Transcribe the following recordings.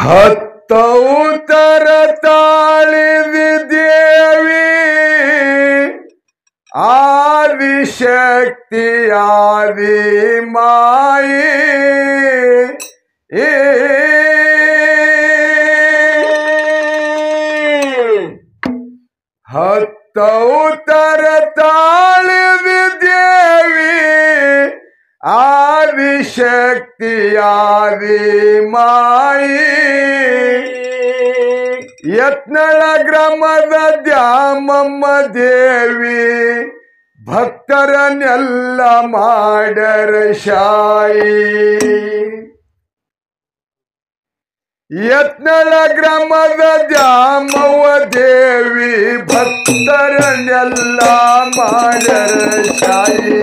ಹತ್ತೌತರ ತಾಳಿದಿ ದೇವಿ ಆದಿಶಕ್ತಿ ಆದಿ ಮಾಯಿ ಏ ಹತ್ತೌತರ ತಾಳಿದಿ ದೇವಿ ಆದಿಶಕ್ತಿ ಆದಿ ಮಾಯಿ ಯತ್ನಳ ಗ್ರಾಮದ ದ್ಯಾಮಮ್ಮ ದೇವಿ ಭಕ್ತರನ್ನೆಲ್ಲ ಮಾಡರ ಶಾಯಿ ಯತ್ನಳ ಗ್ರಾಮದ ದ್ಯಾಮವ್ವ ದೇವಿ ಭಕ್ತರನ್ನೆಲ್ಲ ಮಾಡರ ಶಾಯಿ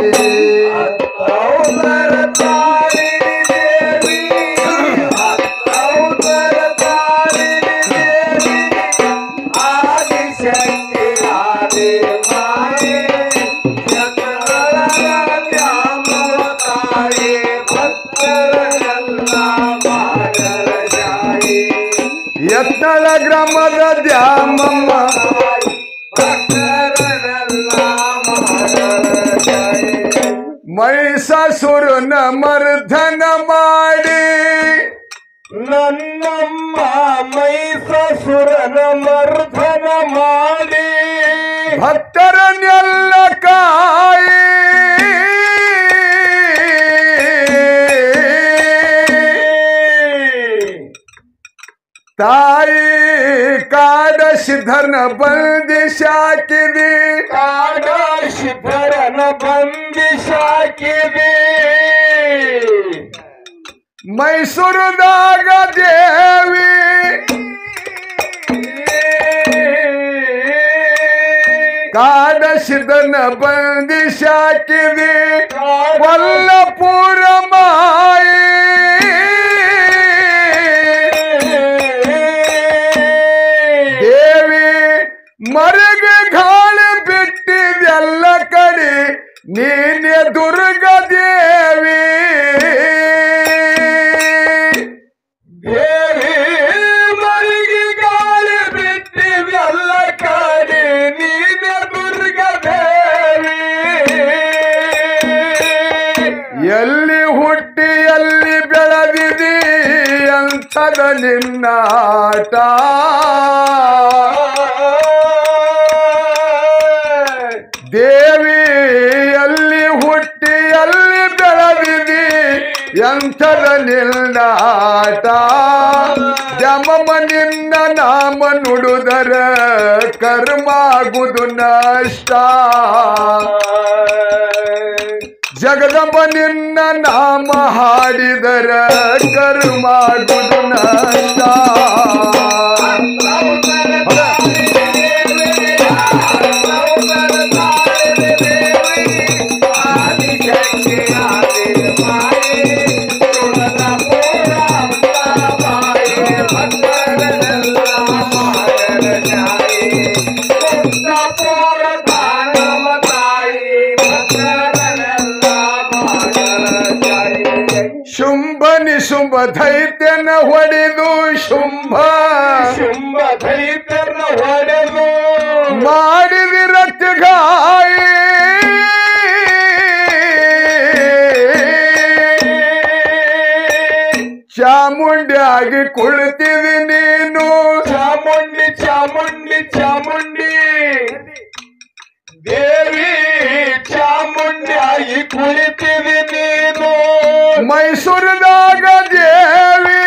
ಯತ್ನಳ ಗ್ರಾಮದ ದ್ಯಾಮಮ್ಮ ಮೈಸಾಸುರನ ಮರ್ಧನ ಮಾಡಿ ನನ್ನಮ್ಮ ಮೈಸಸುರನ ಮರ್ಧನ ಮಾಡಿ ಭಕ್ತರನ್ನೆಲ್ಲ ಕಾಯಿ ತಾಯಿ ಕಾಡ ಸಿದ್ಧನ ಬಂದಿಶಾಕಿದಿ ಕಾಡ ಶಿಖರನ ಬಂದಿಶಾಕಿದೆ ಮೈಸೂರುದಾಗ ದೇವಿ ಕಾಡ ಸಿದ್ಧನ ಬಂದಿಶಾಕಿದಿ ಕೊಲ್ಲಪುರ ಮಾಯಿ ದೇವಿ ಮರಗೆ ಗಾಳಿ ಬಿಟ್ಟಿದೆಲ್ಲ ಕಡೆ ನೀನೆ ದುರ್ಗ ದೇವಿ ದೇವಿ ಮರಿಗೆ ಗಾಳಿ ಬಿಟ್ಟಿದೆಲ್ಲ ಕಾಡಿ ನೀನೆ ದುರ್ಗ ದೇವಿ ಎಲ್ಲಿ ಹುಟ್ಟಿ ಎಲ್ಲಿ ಬೆಳೆದಿದಿ ಅಂತದ ನಿನ್ನಾಟ ದೇವಿ ಎಲ್ಲಿ ಹುಟ್ಟಿ ಎಲ್ಲಿ ಬೆಳೆದಿದಿ ಎಂಥದ ನಿಲ್ದಾಟ ಜಮಮ ನಿನ್ನ ನಾಮ ನುಡುದರ ಕರ್ಮಾಗುದು ನಷ್ಟ ಜಗದಂಬ ನಿನ್ನ ನಾಮ ಹಾಡಿದರ ಕರ್ಮಾಗುದು ನಷ್ಟ ಶುಂಭ ನಿಶುಂಭ ದೈತ್ಯನ ಹೊಡೆದು ಶುಂಭ ಶುಂಭ ದೈತ್ಯರ ಹೊಡೆದು ಮಾಡಿದಿರತ್ಗಾಯಿ ಚಾಮುಂಡಿಯಾಗಿ ಕುಳಿತಿವಿ ನೀನು ಚಾಮುಂಡಿ ಚಾಮುಂಡಿ ಚಾಮುಂಡಿ ದೇವಿ ಚಾಮುಂಡಿ ಆಗಿ ಕುಳಿತಿವಿ ನೀನು ಮೈಸೂರಿದಾಗ ದೇವಿ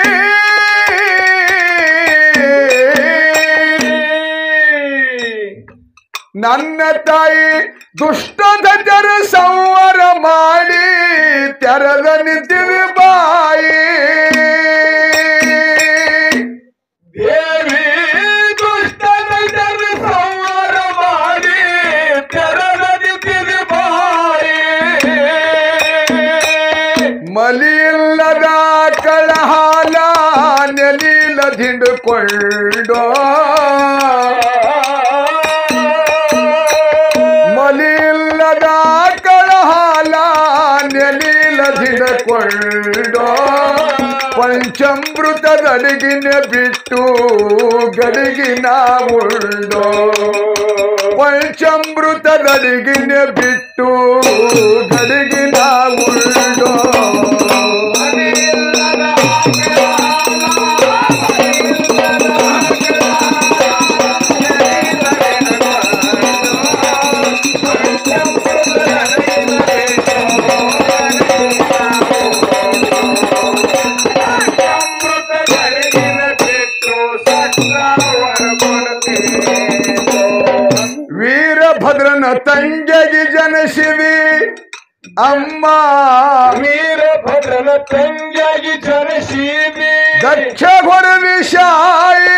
ನನ್ನ ತಾಯಿ ದುಷ್ಟ ದಂಜರ ಸಂವರ ಮಾಡಿ ತೆರೆದ ನಿಂತಿವಿ ಬಾಯಿ ದೇವಿ ದುಷ್ಟನ ಜನ ಸಂಹಾರ ಮಾಡಿ ತೆರದಿದ್ದಿರಿ ಬಾಯಿ ಮಲಿಲ್ಲದ ಕಳಹಾಲ ನೆಲಿಲ ದಿಂಡುಕೊಳ್ಳೋ ಮಲಿಲ್ಲದ ಕಳಹಾಲ ನೆಲಿಲ ದಿಂಡುಕೊಳ್ಳೋ ಪಂಚಾಮೃತದಡಿಗಿನ ಬಿಟ್ಟು ಗಡಿಗಿನ ಉಂಡೋ ಪಂಚಾಮೃತದಡಿಗಿನ ಬಿಟ್ಟು ಗಡಿಗಿನ ಉಂಡೋ ವೀರಭದ್ರನ ತಂಗಿಗೆ ಜನಸಿವಿ ಅಮ್ಮ ವೀರಭದ್ರನ ತಂಗಿಯಾಗಿ ಜನಿಸಿದೆ ದಕ್ಷ ಹೊರ ವಿಷಾಯಿ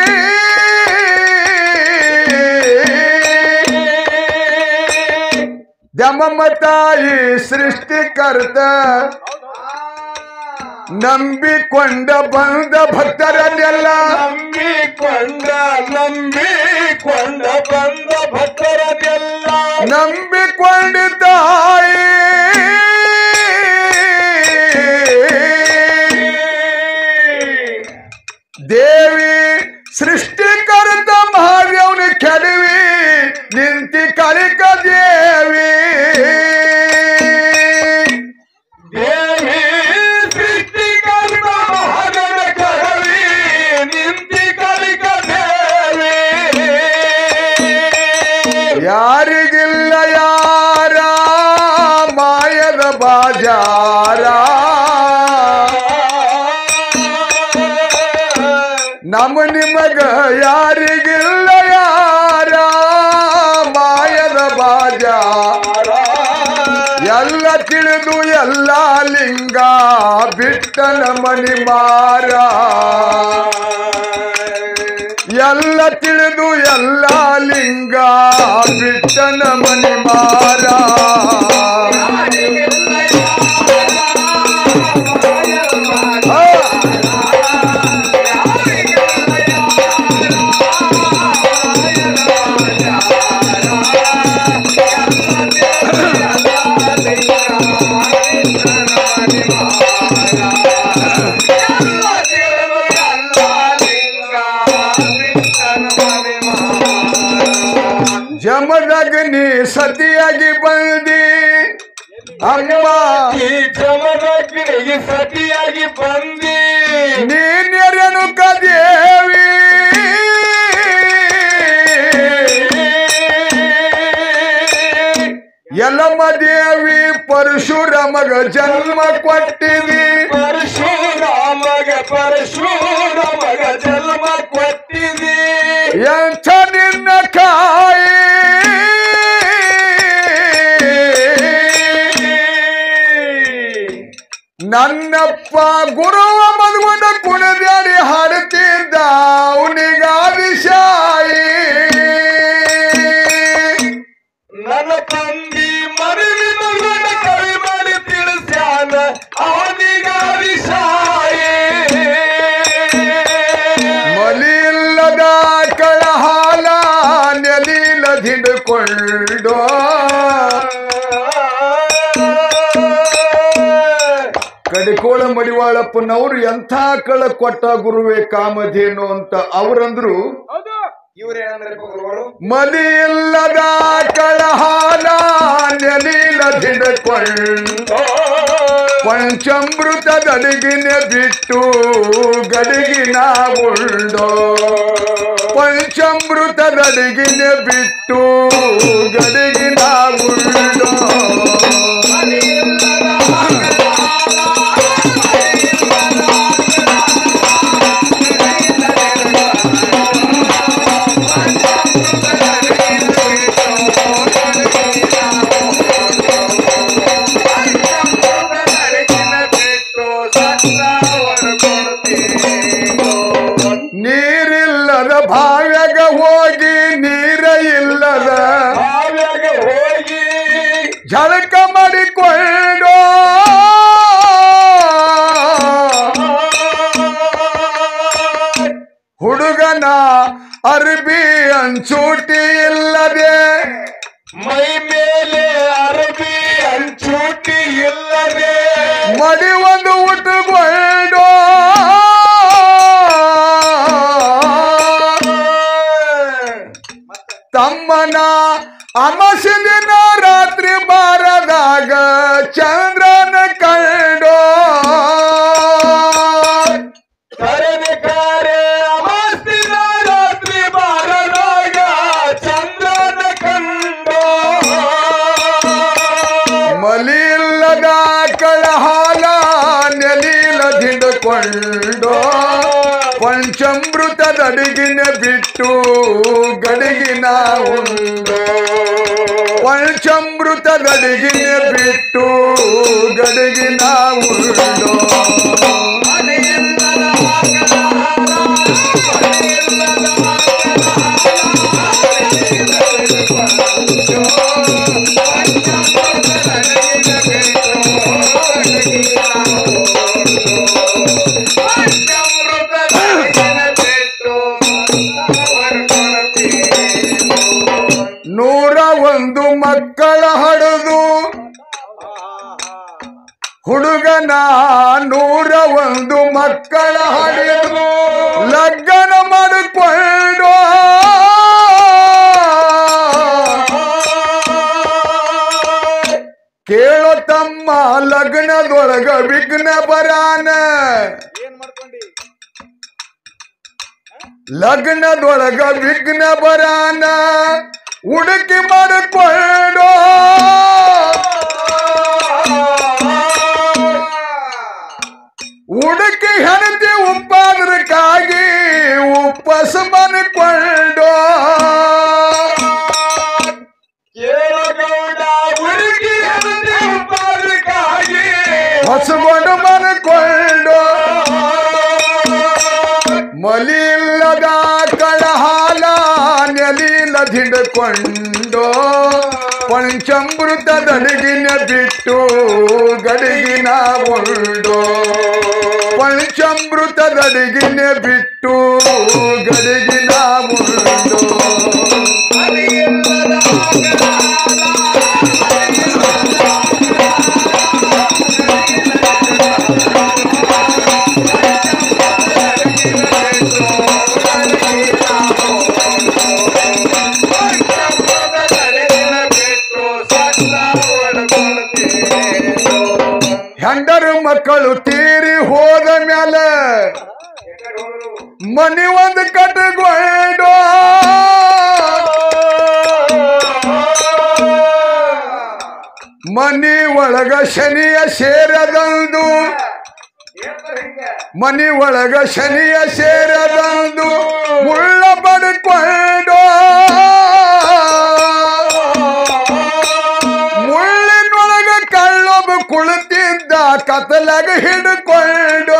ದಮಮ್ಮ ತಾಯಿ ಸೃಷ್ಟಿಕರ್ತ ನಂಬಿಕೊಂಡ ಬಂದ ಭಕ್ತರನ್ನೆಲ್ಲ ನಂಬಿಕೊಂಡ ನಂಬಿಕೊಂಡ ಬಂದ ಭಕ್ತರನ್ನೆಲ್ಲ ನಂಬಿಕೊಂಡ ತಾಯಿ ದೇವಿ ಸೃಷ್ಟಿಕರ್ತ ಮಹಾದೇವನ ಕೆಡವಿ ನಿಂತಿ ಕಲಿಕ ದೇವಿ ದೇವಿ ಸೃಷ್ಟಿಕರ್ತ ಮಹಾಗಣ ಕರವಿ ನಿಂತಿ ಕಲಿಕ ದೇವಿ ಯಾರಿಗಿಲ್ಲ ಯಾರ ಮಾಯದ ಬಾಜಾರ ನಮ್ಮ ನಿಮಗ ಯಾರಿಗಿಲ್ಲ ಯಾರ ಮಾಯದ ಬಾಜಾರ ಎಲ್ಲ ತಿಳಿದು ಎಲ್ಲ ಲಿಂಗ ಬಿಟ್ಟನ ಮನಿ ಮಾರ ಎಲ್ಲ ತಿಳಿದು ಎಲ್ಲ ಲಿಂಗ ಬಿಟ್ಟನ ಮನಿ ಮಾರ ಆ, ಜಮದಗ್ನಿ ಸತಿಯಾಗಿ ಬಂದಿ ಅಮ್ಮ ಈ ಜಮದಗ್ನಿಗೆ ಸತಿಯಾಗಿ ಬಂದಿ ನೀನ್ಯರನು ಕದೇವಿ ಯಲಮ ದೇವಿ ಪರಶುರಾಮಗ ಜನ್ಮ ಕೊಟ್ಟಿದಿ ಪರಶುರಾಮಗ ಪರಶುರಾಮಗ ಜನ್ಮ ಕೊಟ್ಟಿದೆ ಎಂಥ ನಿನ್ನ ಕಾಯಿ ನನ್ನಪ್ಪ ಗುರುವ ಮದುವನ ಕುಣದ್ಯಾಡಿ ಹಾಡುತ್ತಿದ್ದ ಅವನಿಗಾದಿಶಾಯಿ ನನ್ನ ತಂದಿ ಮರಳಿ ಮಗನ ಕವಿ ಮಾಡಿ ತಿಳಿಸ್ಯಾನ ಅವನಿಗ ವಿಷಾಯಿ ಮಲಿಲ್ಲದ ಕಳಹಾಲ ನೆಲಿಲ ಹಿಡ್ಕೊಂಡು ಕಡಿಕೋಳ ಮಡಿವಾಳಪ್ಪನವರು ಎಂಥ ಕಳ ಕೊಟ್ಟ ಗುರುವೆ ಕಾಮಧೇನು ಅಂತ ಅವರಂದ್ರು ಇವ್ರೇನಂದ್ರೆ ಗುರುಗಳು ಮಲಿಲ್ಲದ ಕಳಹಾಲ ನೆಲಿಲ ಹಿಡ್ಕೊಂಡು ಪಂಚಾಮೃತದಡಿಗಿನ ಬಿಟ್ಟು ಗಡಿಗಿನ ಉಳ್ಳೋ ಪಂಚಾಮೃತದಡಿಗಿನ ಬಿಟ್ಟು ಗಡಿಗಿನ ಉಳ್ಳೋ ನೀರಿಲ್ಲದ ಭಾವ್ಯಾಗ ಹೋಗಿ ನೀರ ಇಲ್ಲದ ಕಾವ್ಯಾಗ ಹೋಗಿ ಝಳಕ ಮಾಡಿಕೊಂಡು ಹುಡುಗನ ಅರ್ಬಿ ಅಂಚೂಟಿ ಇಲ್ಲದೆ ಮೈ ಮೇಲೆ ಅರಬಿ ಅಂಚೂಟಿ ಇಲ್ಲದೆ ಮಡಿ ಒಂದು ಉಟ್ಟುಕೊಂಡು ಪಂಚಾಮೃತದ ಅಡಿಗಿನ ಬಿಟ್ಟು ಗಡಿಗಿನ ಉಂಡು ಪಂಚಾಮೃತದ ಅಡಿಗಿನ ಬಿಟ್ಟು ಗಡಿಗಿನ ಉಂಡು ನೂರ ಒಂದು ಮಕ್ಕಳ ಹಡದು ಹುಡುಗನ ನೂರ ಒಂದು ಮಕ್ಕಳ ಹಡಿದು ಲಗ್ನ ಮಾಡಿಕೊಂಡು ಕೇಳೋ ತಮ್ಮ ಲಗ್ನದೊಳಗ ವಿಘ್ನ ಬರಾನ ಏನ್ ಮಾಡ್ಕೊಂಡಿ ಲಗ್ನದೊಳಗ ವಿಘ್ನ ಬರಾನ ಹುಡುಕಿ ಮಾಡಿಕೊಂಡು ಹುಡುಕಿ ಹೆಣತಿ ಉಪ್ಪಾದ್ರಕ್ಕಾಗಿ ಉಪ್ಪಸ ಮನ್ಕೊಂಡು ಕೇಳಗೌಡ ಹುಡುಗಿ ಪಾದಕ್ಕಾಗಿ ಹೊಸಗೊಂಡು ಮನ್ಕೊಂಡು ಮಲಿಲ್ಲದ ಕಳಹಾಲ ನೆಲಿಲ ಧಿಡ್ಕೊಂಡು ಪಂಚಾಮೃತದಡಿಗಿನ ಬಿಟ್ಟು ಗಡಿಗಿನ ಉಂಡು ಪಂಚಾಮೃತದಡಿಗಿನ ಬಿಟ್ಟು ಗಡಿಗಿನ ಉಂಡು ಹೆಂಡರು ಮಕ್ಕಳು ತೀರಿ ಹೋದ ಮೇಲೆ ಮನಿ ಒಂದು ಕಟ್ಟಗೊಂಡು ಮನಿ ಒಳಗ ಶನಿಯ ಸೇರದಂದು ಮನಿ ಒಳಗ ಶನಿಯ ಸೇರದಂದು ಮುಳ್ಳ ಪಡ್ಕೊಂಡು ಮುಳ್ಳಿನೊಳಗ ಕಳ್ಳೊಬ್ಬ ಕುಳಿತಿದ್ದ ಕತ್ತಲಾಗ ಹಿಡ್ಕೊಂಡು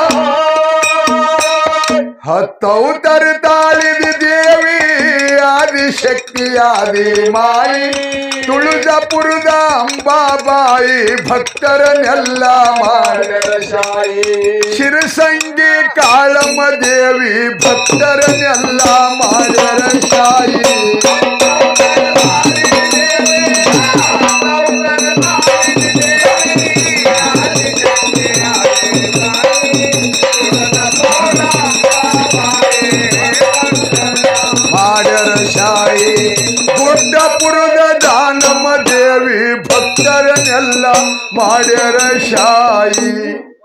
ಹತ್ತವು ತರುತ್ತಾಳಿದಿ ದೇವಿ ಆದಿಶಕ್ತಿ ಆದಿ ಮಾಯಿ ತುಳಜಾಪುರದ ಅಂಬಾಬಾಯಿ ಭಕ್ತರನ್ನೆಲ್ಲ ಮಾಡಿದ ಶಾಯಿ ಶಿರಸಂಗಿ ಕಾಳಮ್ಮ ದೇವಿ ಭಕ್ತರನ್ನೆಲ್ಲ ಮಾಡ್ಯರ ಶಾಯಿ ಮಾಡ್ಯರ ಶಾಯಿ ಗುಡ್ಡಪುರದ ದಾನಮ್ಮ ದೇವಿ ಭಕ್ತರನ್ನೆಲ್ಲ ಮಾಡ್ಯರ ಶಾಯಿ